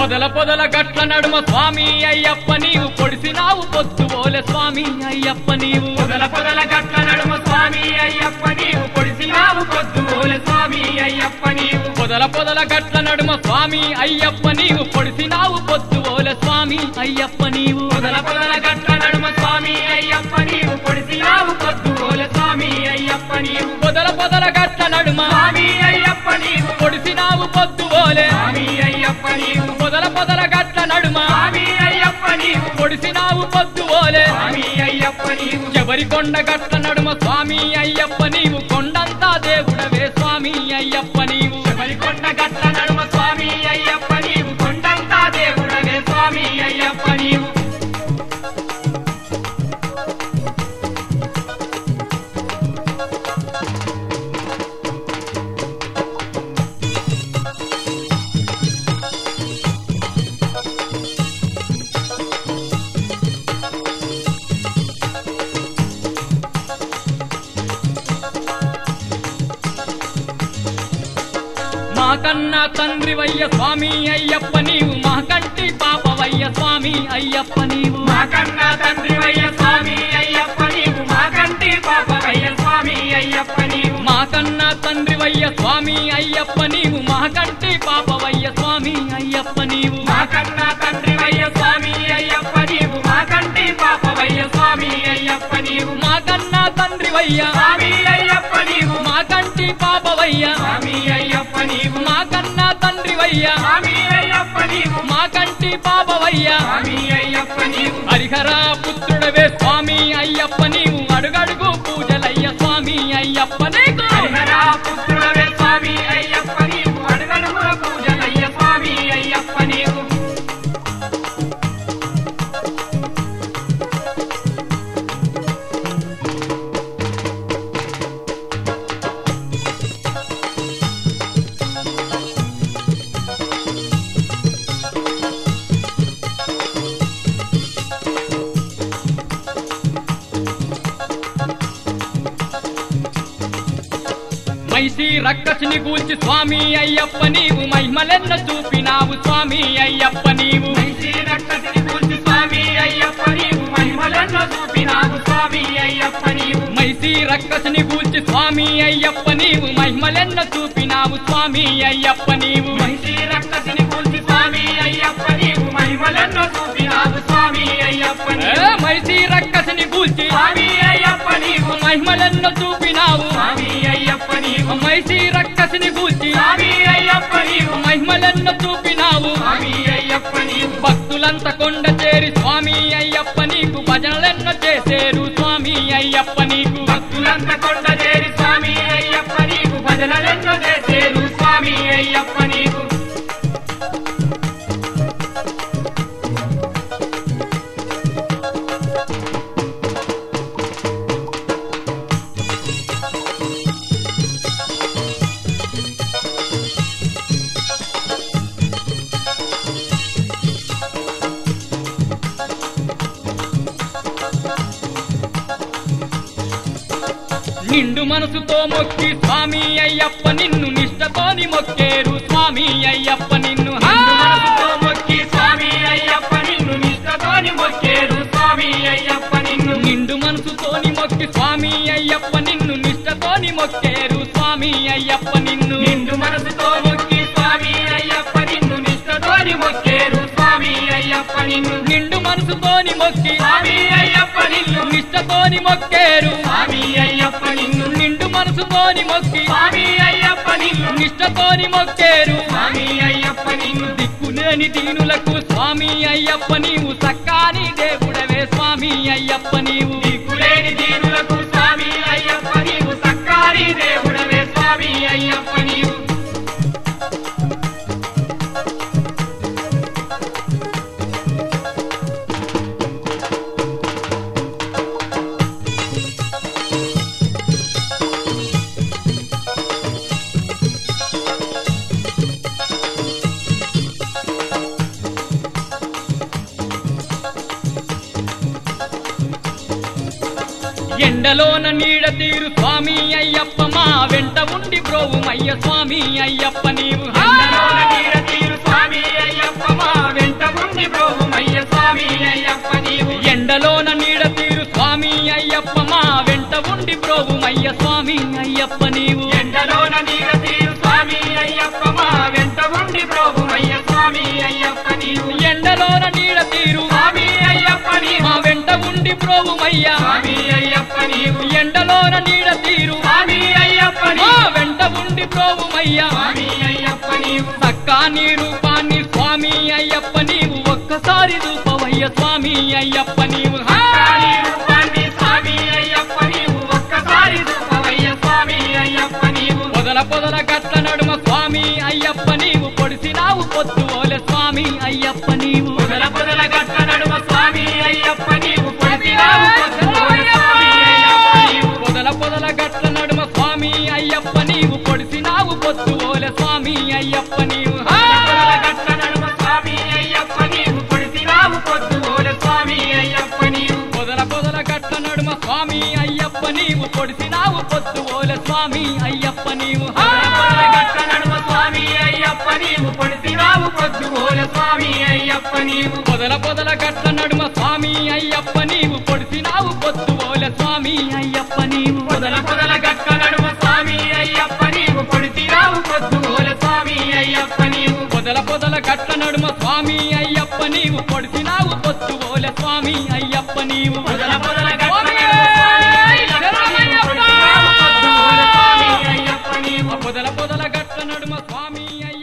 పొదల పొదల గట్ల నడుమ స్వామి అయ్యప్ప నీవు పొడిసినావు పొద్దు ఓలే స్వామి అయ్యప్ప నీవు పొదల పొదల గట్ల నడుమ స్వామి అయ్యప్ప నీవు పొడిసినావు పొద్దు ఓలె స్వామి అయ్యప్ప నీవు పొదల పొదల గట్ల నడుమ స్వామి అయ్యప్ప నీవు పొడిసినావు పొద్దు ఓలే స్వామి అయ్యప్ప నీవు పొదల పొదల గట్ల నడుమ స్వామి అయ్యప్ప నీవు పొడిసినావు పొద్దు ఓలె స్వామి అయ్యప్ప నీవు పొదల పొదల గట్ల నడుమ స్వామి అయ్యప్ప నీవు పొడిసినావు పొద్దు ఓలే స్వామి అయ్యప్ప నీవు పొదల పొదల గట్ల నడుమ స్వామి అయ్యప్ప నీవు పొడిసినావు పొద్దు ఓలే స్వామి అయ్యప్ప నీవు ఎవరి కొండ గట్ల నడుమ స్వామి అయ్యప్ప నీవు కొండంతా దేవుడవే స్వామి అయ్యప్ప నీవు కొండ గట్ల నడుమ స్వామి అయ్యప్ప నీవు కొండంతా దేవుడవే స్వామి అయ్యప్ప నీవు మా కన్నా తండ్రి వయ్య స్వామి అయ్యప్ప నీవు మా కంటి పాపవయ్య స్వామి అయ్యప్ప నీవు మా కన్నా తండ్రి వయ్య స్వామి అయ్యప్ప నీవు మా కంటి పాప వయ్య స్వామి అయ్యప్ప నీవు మా కన్నా తండ్రి వయ్య స్వామి అయ్యప్ప నీవు మా కంటి పాపవయ్య స్వామి అయ్యప్ప నీవు మా కన్నా తండ్రి వయ్య స్వామి అయ్యప్ప నీవు మా కంటి పాప వయ్య స్వామి అయ్యప్ప నీవు మా కన్నా తండ్రి వయ్య స్వామి అయ్యప్ప నీవు మా కంటి పాపవయ్య స్వామి అయ్యప్ప నీవు మా కన్నా తండ్రి వయ్య స్వామి అయ్యప్ప నీవు మా కంటి పాపవయ్య స్వామి అయ్యప్ప నీవు హరిహర పుత్రుడవే స్వామి అయ్యప్ప నీవు అడుగడుగు పూజలయ్య స్వామి అయ్యప్ప నీకు హరిహరా పుత్రుడవే స్వామి అయ్యప్ప నీవు అడుగడుగుల పూజలయ్య స్వామి అయ్యప్ప నీవు మైసి రక్కసిని గూల్చి స్వామి అయ్యప్ప నీవు మహిమలెన్న చూపినావు స్వామి అయ్యప్ప నీవు మైసీ రక్కసిని పూజి స్వామి అయ్యప్ప నీవు మహిమలను చూపినావు స్వామి అయ్యప్ప నీవు మైసి రక్కసిని గూల్చి స్వామి అయ్యప్ప నీవు మహిమలెన్న చూపినావు స్వామి అయ్యప్ప నీవు మైసీ రక్కసిని పూజి స్వామి అయ్యప్ప నీవు మహిమలను చూపినావు స్వామి అయ్యప్ప ఏ, నీవు మైసి రక్కసిని గూల్చి స్వామి అయ్యప్ప నీవు మహిమలెన్న చూపినావు స్వామి అయ్యప్ప నీవు మైసి రక్కసిని గూల్చి స్వామి అయ్యప్ప నీవు మహిమలెన్న చూపినావు స్వామి అయ్యప్ప నీవు భక్తులంత కొండ చేరి స్వామి అయ్యప్ప నీకు భజనలెన్న చేసేరు స్వామి అయ్యప్ప నీకు భక్తులంత కొండ చేరి స్వామి అయ్యప్ప నీకు భజనలెన్నో చేసేరు స్వామి అయ్యప్ప నీకు నిండు మనసుతో మొక్కి స్వామి అయ్యప్ప నిన్ను నిష్టతోని మొక్కేరు స్వామి అయ్యప్ప నిన్ను హా! మనసుతో మొక్కి స్వామి అయ్యప్ప నిన్ను నిష్టతోని మొక్కేరు స్వామి అయ్యప్ప నిన్ను నిండు మనసుతోని మొక్కి స్వామి అయ్యప్ప నిన్ను నిష్టతోని మొక్కేరు స్వామి అయ్యప్ప నిన్ను నిండు మనసుతో మొక్కి స్వామి అయ్యప్ప నిన్ను నిష్టతోని మొక్కేరు స్వామి అయ్యప్ప నిన్ను నిండు మనసుతోని మొక్కి స్వామి అయ్యప్ప నిన్ను నిష్టతోని మొక్కేరు స్వామి అయ్యప్ప నిన్ను నిండు మనసుతోని మొక్కి స్వామి అయ్యప్ప నిన్ను నిష్టతోని మొక్కేరు స్వామి అయ్యప్ప నిన్ను దిక్కులేని దీనులకు స్వామి అయ్యప్ప నీవు సక్కాని దేవుడవే స్వామి అయ్యప్ప నీవు దిక్కులేని దీనులకు స్వామి అయ్యప్ప నీవు సక్కారి దేవుడవే స్వామి అయ్యప్ప నీవు ఎండలోన నీడ తీరు స్వామి అయ్యప్ప మా వెంట ఉండి బ్రోవుమయ్య స్వామి అయ్యప్ప నీవు హా! ఎండలోన నీడ తీరు స్వామి అయ్యప్ప మా స్వామి అయ్యప్ప నీవు ఎండలోన నీడ తీరు స్వామి అయ్యప్ప మా వెంట ఉండి బ్రోవుమయ్య స్వామి అయ్యప్ప నీవు ఎండలోన నీడ తీరు స్వామి అయ్యప్ప మా వెంట ఉండి ప్రభుమయ్య స్వామి అయ్యప్ప నీవు ఎండలోన నీడ తీరు స్వామి అయ్యప్ప నీవు మా వెంట ఉండి బ్రోవుమయ్య స్వామి అయ్యప్ప నీవు ఎండలోన నీడ తీరు స్వామి అయ్యప్ప మా నీవు వెంట ఉండి బ్రోవుమయ్య స్వామి అయ్యప్ప నీవు చక్కా నీ రూపాన్ని స్వామి అయ్యప్ప నీవు ఒక్కసారి రూపవయ్య స్వామి అయ్యప్ప నీవు హా! కాళీ రూపాన్ని స్వామి అయ్యప్ప నీవు ఒక్కసారి రూపమయ్య స్వామి అయ్యప్ప నీవు పొదల పొదల గట్ల నడుమ స్వామి అయ్యప్ప నీవు పొడిసినావు పొద్దు ఓలె స్వామి అయ్యప్ప నీవు పొదల పొదల గట్ల నడుమ స్వామి అయ్యప్ప నీవు పొడిసినావు పొద్దుపోయి స్వామి అయ్యప్ప నీవు పొదల పొదల గట్ల నడుమ స్వామి అయ్యప్ప నీవు పొడిసినావు పొద్దు ఓలె స్వామి అయ్యప్ప నీవు హా! పొదల గట్ల నడుమ స్వామి అయ్యప్ప నీవు పొడిసినావు పొద్దుపోయి స్వామి అయ్యప్ప నీవు పొదల పొదల గట్ల నడుమ స్వామి అయ్యప్ప నీవు పొడిసినావు పొద్దు ఓలె స్వామి అయ్యప్ప నీవు హా! పొదల గట్ల నడుమ స్వామి అయ్యప్ప నీవు పొడిసినావు పొద్దుపోయి స్వామి అయ్యప్ప నీవు పొదల పొదల గట్ల నడుమ స్వామి అయ్యప్ప నీవు పొడిసినావు పొద్దు ఓలె స్వామి అయ్యప్ప నీవు పొదల పొదల గట్ల నడుమ స్వామి అయ్యప్ప నీవు పొడిసినావు పొద్దుపోయి స్వామి అయ్యప్ప నీవు పొదల పొదల గట్ల నడుమ స్వామి అయ్యప్ప నీవు పొడిసినావు పొద్దు ఓలె స్వామి అయ్యప్ప నీవు పొదల పొదల గట్ల నడుమ స్వామి అయ్యప్ప నీవు పొడిసినావు పొద్దుపోయి స్వామి అయ్యప్ప నీవు పొదల పొదల గట్ల నడుమ స్వామి అయ్యప్ప